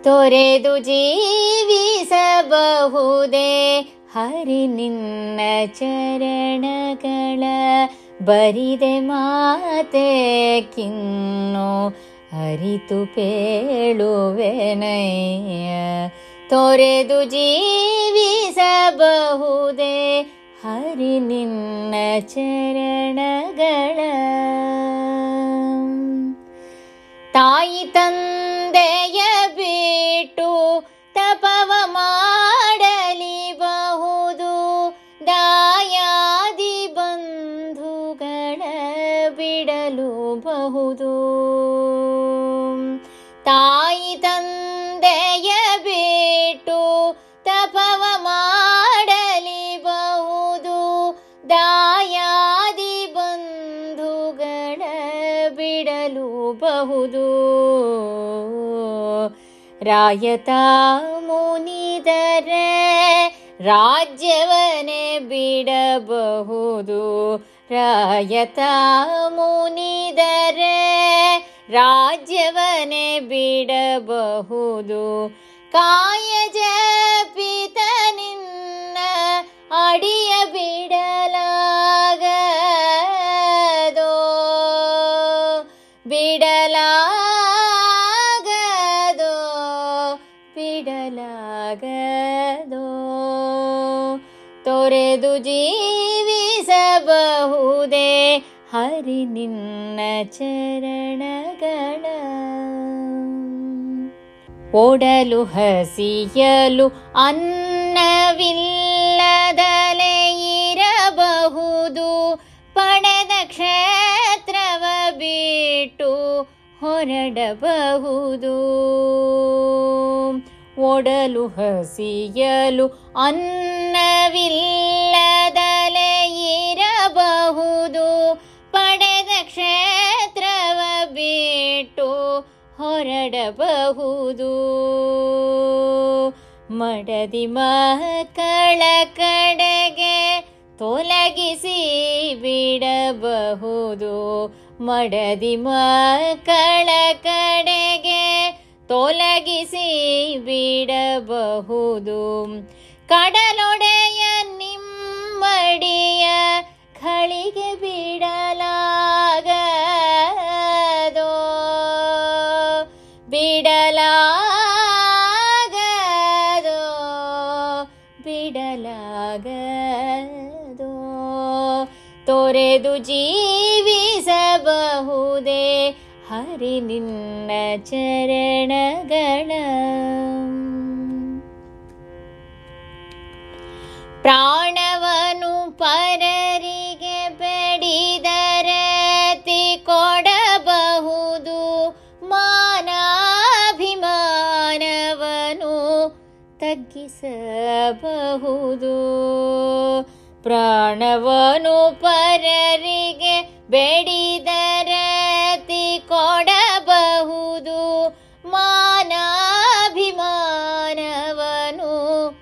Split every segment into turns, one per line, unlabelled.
ತೊರೆದು ಜೀವಿಸಬಹುದೇ ಹರಿ ನಿನ್ನ ಚರಣಗಳ ಬರಿದೆ ಮಾತೆ ಕಿನ್ನು ಅರಿತು ಪೇಳುವೆನಯ್ಯ ತೊರೆದು ಜೀವಿಸಬಹುದೇ ಹರಿ ನಿನ್ನ ಚರಣಗಳ ತಾಯಿ ತಂದೆಯ ಬಿಟ್ಟು ತಪವ ಮಾಡಲಿ ಬಹುದು ದಾಯಾದಿ ಬಂಧುಗಳ ಬಿಡಲು ಬಹುದು ತಾಯಿ ತಂದೆಯ ಬಿಟ್ಟು ತಪವ ಮಾಡಲಿ ಬಹುದು ದಾಯಾದಿ ಬಂಧುಗಳ ಬಿಡಲು ಬಹುದು ರಾಯತ ಮುನಿದರೆ ರಾಜ್ಯವನೇ ಬಿಡಬಹುದು ರಾಯತ ಮುನಿದರೆ ರಾಜ್ಯವನೇ ಬಿಡಬಹುದು ಕಾಯ ಜಪಿತ ನಿನ್ನ ಅಡಿಯ ಬಿಡಲಾಗದೋ ಬಿಡಲಾಗದೋ ಬಿಡಲಾಗದೋ ತೊರೆದು ಜೀವಿಸಬಹುದೇ ಹರಿ ನಿನ್ನ ಚರಣಗಳ ಓಡಲು ಹಸಿಯಲು ಅನ್ನವಿಲ್ಲದಲೆ ಇರಬಹುದು ಪಡೆದ ಕ್ಷೇತ್ರವ ಬಿಟ್ಟು ಹೊರಡಬಹುದು ಓಡಲು ಹಸಿಯಲು ಅನ್ನವಿಲ್ಲದಲೆ ಇರಬಹುದು ಪಡೆದ ಕ್ಷೇತ್ರವ ಬಿಟ್ಟು ಹೊರಡಬಹುದು ಮಡದಿ ಮಕ್ಕಳ ಕಡೆಗೆ ತೊಲಗಿಸಿ ಬಿಡಬಹುದು ಮಡದಿ ಮಕ್ಕಳ ಕಡೆಗೆ ತೊಲಗಿಸಿ ಬಿಡಬಹುದು ಕಡಲೊಡೆಯ ನಿಮ್ಮಡಿಯ ಖಳಿಗೆ ಬಿಡಲಾಗದೋ ಬಿಡಲಾಗದೋ ಬಿಡಲಾಗದೋ ತೊರೆದು ಜೀವಿಸಬಹುದೇ ಹರಿ ನಿನ್ನ ಚರಣಗಳ ಪ್ರಾಣವನು ಪರರಿಗೆ ಬೆಡಿದರತಿ ಕೊಡಬಹುದು ಮಾನಾಭಿಮಾನವನು ತಗ್ಗಿಸಬಹುದು ಪ್ರಾಣವನು ಪರರಿಗೆ ಬೆಡಿದರತಿ ಕೊಡಬಹುದು ಮಾನಾಭಿಮಾನವನು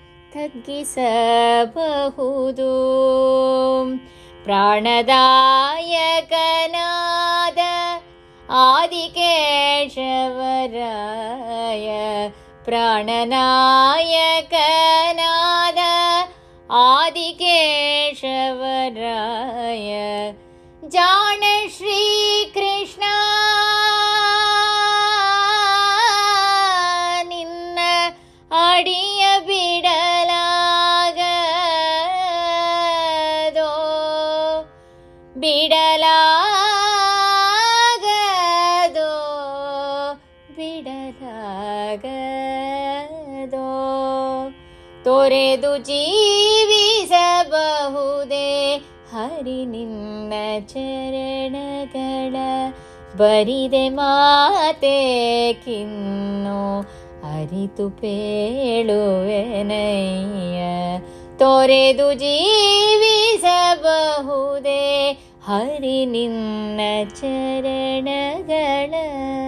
ತಗ್ಗಿಸಬಹುದು ಪ್ರಾಣದಾಯಕನಾದ ಆದಿಕೇಶವರಾಯ ಪ್ರಾಣನಾಯಕನಾದ ಆದಿಕೇಶವರಾಯ ಜಾಣ ಶ್ರೀ ಕೃಷ್ಣ ನಿನ್ನ ಅಡಿಯ ಬಿಡಲಾಗದೋ ಬಿಡಲಾಗದೋ ಬಿಡಲಾಗದೋ ತೊರೆದು ಜೀವಿಸಬಹುದೇ ಹರಿ ನಿನ್ನ ಚರಣಗಳ ಬರಿದೆ ಮಾತೆ ಕಿನ್ನು ಅರಿತು ಪೇಳುವೆನಯ್ಯ ತೊರೆದು ಜೀವಿಸಬಹುದೇ ಹರಿ ನಿನ್ನ ಚರಣಗಳ